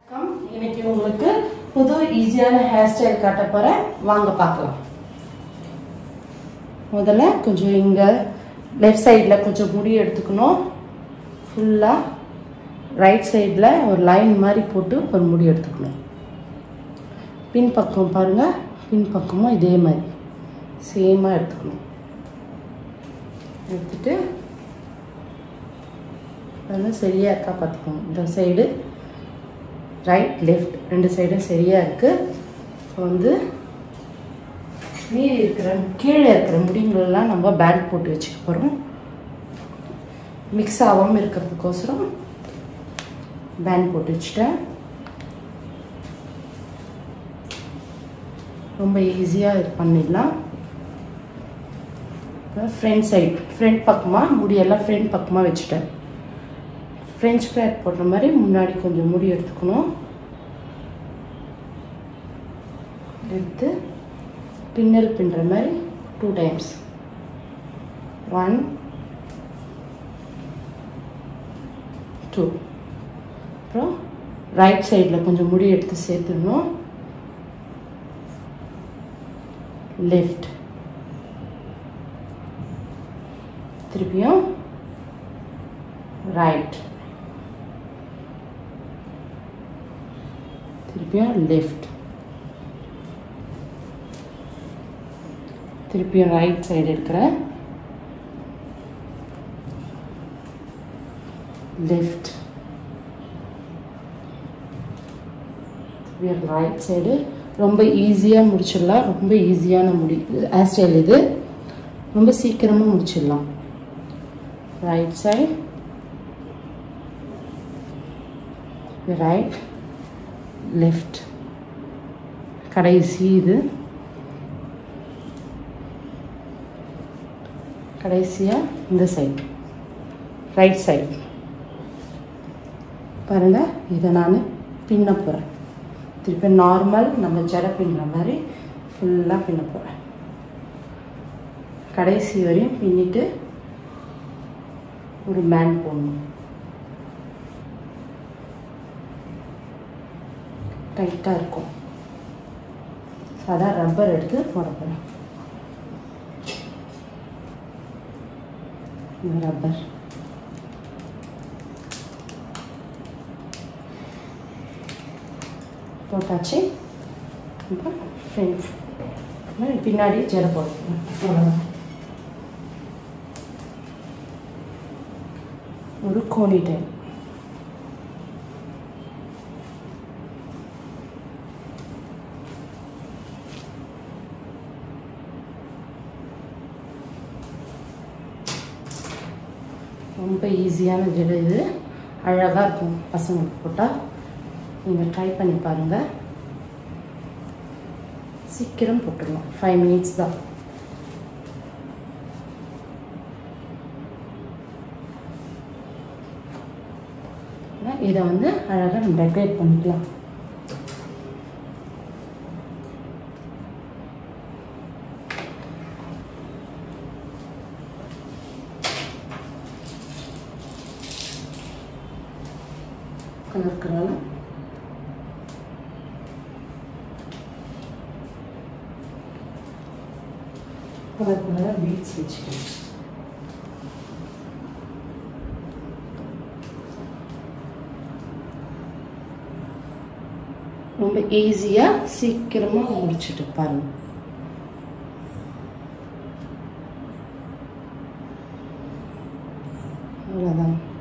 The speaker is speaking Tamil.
வணக்கம். இன்னைக்கு உங்களுக்கு புது ஈஸியான ஹேர் ஸ்டைல் காட்ட போறேன் வாங்க பார்க்கலாம் முதல்ல கொஞ்சம் இங்க லெஃப்ட் சைடில் கொஞ்சம் முடி எடுத்துக்கணும் ஃபுல்லாக ரைட் சைடில் ஒரு லைன் மாதிரி போட்டு ஒரு முடி எடுத்துக்கணும் பின் பக்கம் பாருங்க பின் பக்கமும் இதே மாதிரி சேமாக எடுத்துக்கணும் எடுத்துட்டு அதெல்லாம் சரியாக இருக்கா பார்த்துக்கோங்க இந்த சைடு ரைட் லெஃப்ட் ரெண்டு சைடும் சரியாக இருக்குது இப்போ வந்து மீதி இருக்கிற கீழே இருக்கிற முடிங்களெல்லாம் நம்ம பேண்ட் போட்டு வச்சுக்க போகிறோம் மிக்ஸ் ஆகாமல் இருக்கிறதுக்கோசரம் பேண்ட் போட்டு வச்சுட்டேன் ரொம்ப ஈஸியாக இது பண்ணிடலாம் ஃப்ரண்ட் சைடு ஃப்ரண்ட் பக்கமாக முடியெல்லாம் ஃப்ரண்ட் பக்கமாக வச்சுட்டேன் ஃப்ரெஞ்ச் ஃப்ரைட் போடுற மாதிரி முன்னாடி கொஞ்சம் முடி எடுத்துக்கணும் எடுத்து பின்னல் பின்னுற மாதிரி டூ டைம்ஸ் ஒன் டூ அப்புறம் ரைட் சைடில் கொஞ்சம் முடி எடுத்து சேர்த்துடணும் லெஃப்ட் திருப்பியும் ரைட் திருப்பியும் லெஃப்ட் திருப்பியும் ரைட் சைடு இருக்கிற லெஃப்ட் திருப்பியும் ரைட் சைடு ரொம்ப ஈஸியாக முடிச்சிடலாம் ரொம்ப ஈஸியான முடி ஹேர் ஸ்டைல் இது ரொம்ப சீக்கிரமாக முடிச்சிடலாம் ரைட் சைடு ரைட் லெஃப்ட் கடைசி இது கடைசியாக இந்த சைடு ரைட் சைடு பாருங்கள் இதை நான் பின்ன போகிறேன் திருப்பி நார்மல் நம்ம ஜடை பின்னுற மாதிரி ஃபுல்லாக பின்ன போகிறேன் கடைசி வரையும் பின்னிட்டு ஒரு பேண்ட் போடணும் டைட்டாக இருக்கும் அதான் ரப்பர் எடுத்து போட போகிறேன் இந்த ரப்பர் போட்டாச்சு இப்போ ஃப்ரெண்ட்ஸ் பின்னாடி ஜெரை போடுறேன் ஒரு கோணி டைம் ரொம்ப ஈஸியான ஜெடை இது அழகாக இருக்கும் பசங்களுக்கு போட்டால் நீங்கள் ட்ரை பண்ணி பாருங்கள் சீக்கிரம் போட்டுடலாம் ஃபைவ் மினிட்ஸ் தான் இதை வந்து அழகாக நம்ம டெக்கரேட் பண்ணிக்கலாம் கலர் கலர் கலர் கலராக பீட்ஸ் வச்சுக்கணும் ரொம்ப ஈஸியாக சீக்கிரமாக முடிச்சுட்டு பாருங்க அவ்வளோதான்